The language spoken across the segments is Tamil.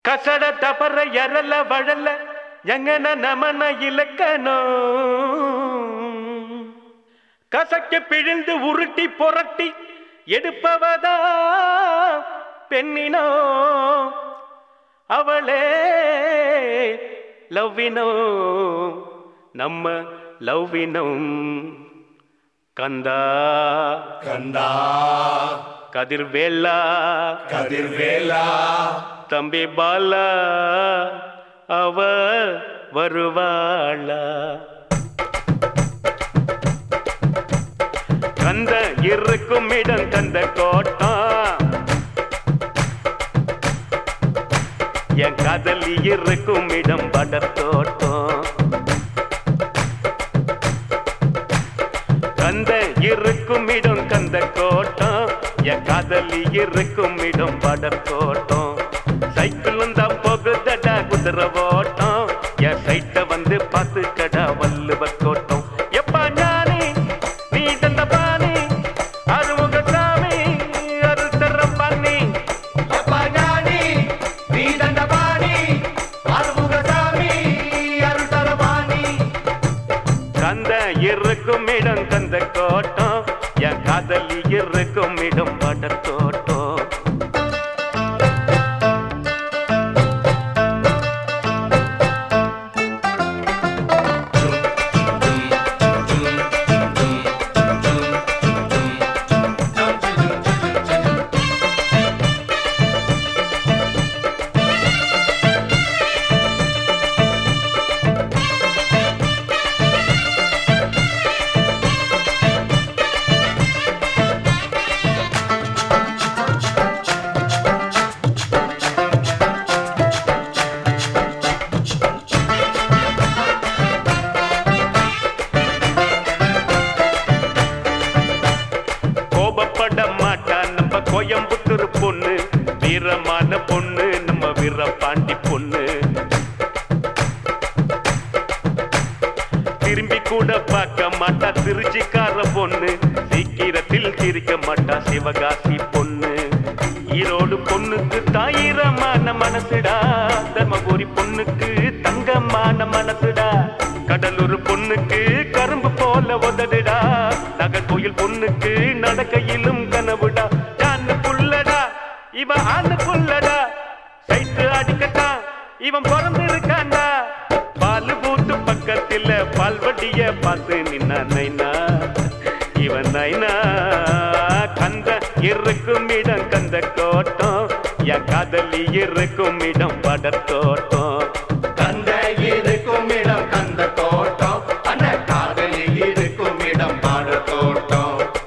ಕಸಡ ತಪರ ಎರಲ ಬಡಲ ಎಂಗನ ನಮನ ಇಲಕ್ಕನೋ கசக்க பிழிந்து உருட்டி புரட்டி எடுப்பவதா பெண்ணினோ அவளே லவ்வினோ நம்ம லவ்வினம் கந்தா கந்தா கதிர்வேலா கதிர்வேலா தம்பி பாலா அவ வருவாளா கந்த இருக்கும் இடம் கந்த கோட்டம் என் காதலி இருக்கும் இடம் படத்தோட்டம் கந்த இருக்கும் இடம் கந்த கோட்டம் என் காதலி இருக்கும் இடம் படத்தோட்டம் சைக்கிளும் தான் போகுதடா குதிரை ஓட்டம் என் சைட்ட வந்து பார்த்து கடா வல்லுவ கோட்டம் எப்பா ஞானி நீ தந்த பாணி அருமுக சாமி அருத்தர பண்ணி அப்பா ஞானி நீ தண்டபாணி அருமுகசாமி அருள்தரபாணி கந்த இருக்கும் இடம் கந்த கோட்டம் என் காதலி இருக்கும் இடம் படத்தோட்டம் கோபப்பட மாட்டா நம்ம கோயம்புத்தூர் பொண்ணு வீரமான பொண்ணு நம்ம வீரபாண்டி பொண்ணு திரும்பி கூட பார்க்க மாட்டா திருச்சிக்கார பொண்ணு சீக்கிரத்தில் சிரிக்க மாட்டா சிவகாசி பொண்ணு ஈரோடு பொண்ணுக்கு தாயிரமான மனசுடா தர்மபுரி பொண்ணுக்கு தங்கமான மனசுடா கடலூர் பொண்ணுக்கு கரும்பு போல உதடுடா நகர்கோயில் பொண்ணுக்கு நடக்கையிலும் கனவுடா ஜான்னு புள்ளடா இவன் ஆண்டு புள்ளடா சைட்டு அடிக்கட்டான் இவன் பிறந்து இருக்காண்டா பால் பூத்து பக்கத்துல பால்வட்டிய பார்த்து நின்னா நைனா இவன் நைனா கந்த இருக்கும் இடம் கந்த கோட்டம் என் காதலி இருக்கும் இடம் படத்தோட்டம் கந்த இருக்கும் இடம் கந்த தோட்டம் அந்த காதலி இருக்கும் இடம் பாட தோட்டம்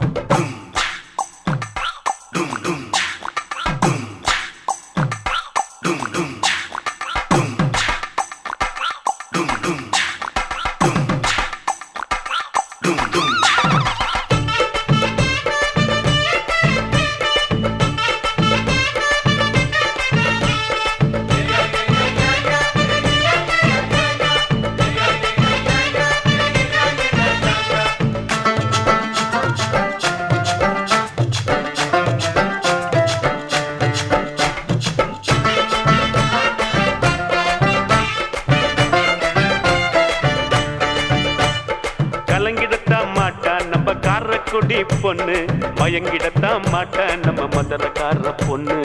கலங்கிடத்தான் மாட்டா நம்ம காரக்குடி பொண்ணு மயங்கிடத்தான் மாட்டா நம்ம மதுரக்கார பொண்ணு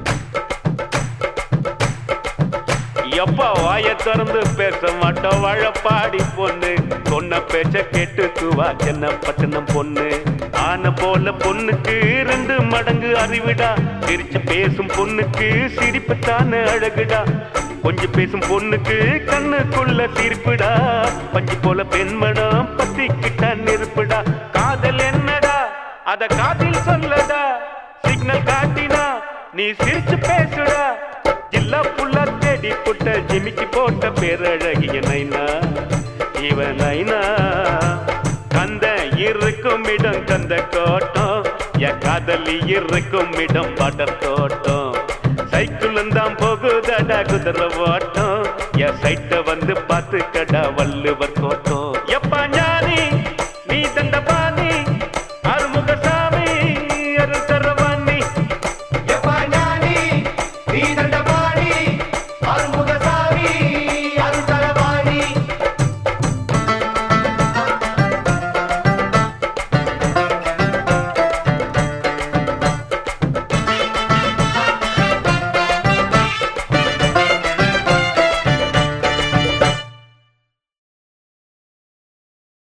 எப்பா வாய திறந்து பேச மாட்டோம் வாழப்பாடி பொண்ணு சொன்ன பேச்ச கேட்டுக்குவா சென்ன பட்டணம் பொண்ணு ஆன போல பொண்ணுக்கு ரெண்டு மடங்கு அறிவிடா சிரிச்சு பேசும் பொண்ணுக்கு சிரிப்பு தானே அழகுடா கொஞ்சம் பேசும் பொண்ணுக்கு கண்ணுக்குள்ள சிரிப்புடா பஞ்சு போல பெண்மடம் பத்திக்கிட்ட நெருப்புடா காதல் என்னடா அத காதில் சொல்லடா சிக்னல் காட்டினா நீ சிரிச்சு பேசுடா ஜில்லா புள்ள தேடி புட்ட ஜிமிக்கி போட்ட பேரழகிய நைனா இவன் நைனா கந்த இருக்கும் இடம் கந்த கோட்டம் என் காதலி இருக்கும் இடம் படர் தோட்டம் சைக்கிளும் தான் போகுதடா குதிரை ஓட்டம் என் சைட்ட வந்து பார்த்து கடா வள்ளுவர் கோட்டம் எப்பா